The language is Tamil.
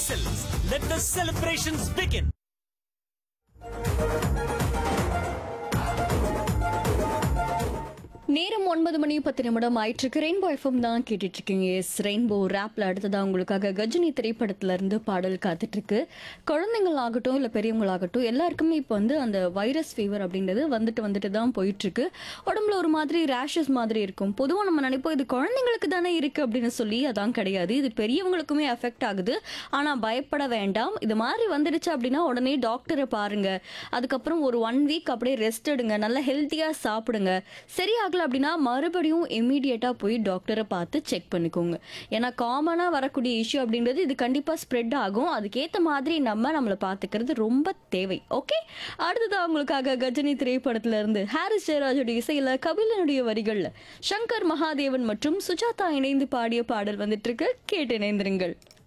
Let the celebrations begin. நேரம் ஒன்பது மணி பத்து நிமிடம் ஆயிட்டிருக்கு ரெயின்போ எஃப்எம் தான் கேட்டுட்டு இருக்கீங்க எஸ் ரெயின்போ ரேப்ல அடுத்ததா உங்களுக்காக கஜினி திரைப்படத்துல இருந்து பாடல் காத்துட்டு இருக்கு குழந்தைங்களாகட்டும் இல்ல பெரியவங்களாகட்டும் எல்லாருக்குமே இப்போ வந்து அந்த வைரஸ் ஃபீவர் அப்படின்றது வந்துட்டு வந்துட்டு தான் போயிட்டு இருக்கு உடம்புல ஒரு மாதிரி ரேஷஸ் மாதிரி இருக்கும் பொதுவாக நம்ம நினைப்போம் இது குழந்தைங்களுக்கு தானே இருக்கு அப்படின்னு சொல்லி அதான் கிடையாது இது பெரியவங்களுக்குமே அஃபெக்ட் ஆகுது ஆனா பயப்பட வேண்டாம் இது மாதிரி வந்துடுச்சு அப்படின்னா உடனே டாக்டரை பாருங்க அதுக்கப்புறம் ஒரு ஒன் வீக் அப்படியே ரெஸ்ட் எடுங்க நல்லா ஹெல்த்தியா சாப்பிடுங்க சரியாகல அப்படின்னா மறுபடியும் இம்மீடியட்டாக போய் டாக்டரை பார்த்து செக் பண்ணிக்கோங்க ஏன்னா காமனாக வரக்கூடிய இஷ்யூ அப்படின்றது இது கண்டிப்பாக ஸ்ப்ரெட் ஆகும் அதுக்கேற்ற மாதிரி நம்ம நம்மளை பார்த்துக்கிறது ரொம்ப தேவை ஓகே அடுத்தது உங்களுக்காக கஜினி திரைப்படத்துல இருந்து ஹாரிஸ் ஜெயராஜுடைய இசையில கபிலனுடைய வரிகள்ல சங்கர் மகாதேவன் மற்றும் சுஜாதா இணைந்து பாடிய பாடல் வந்துட்டு இருக்கு கேட்டு இணைந்திருங்கள்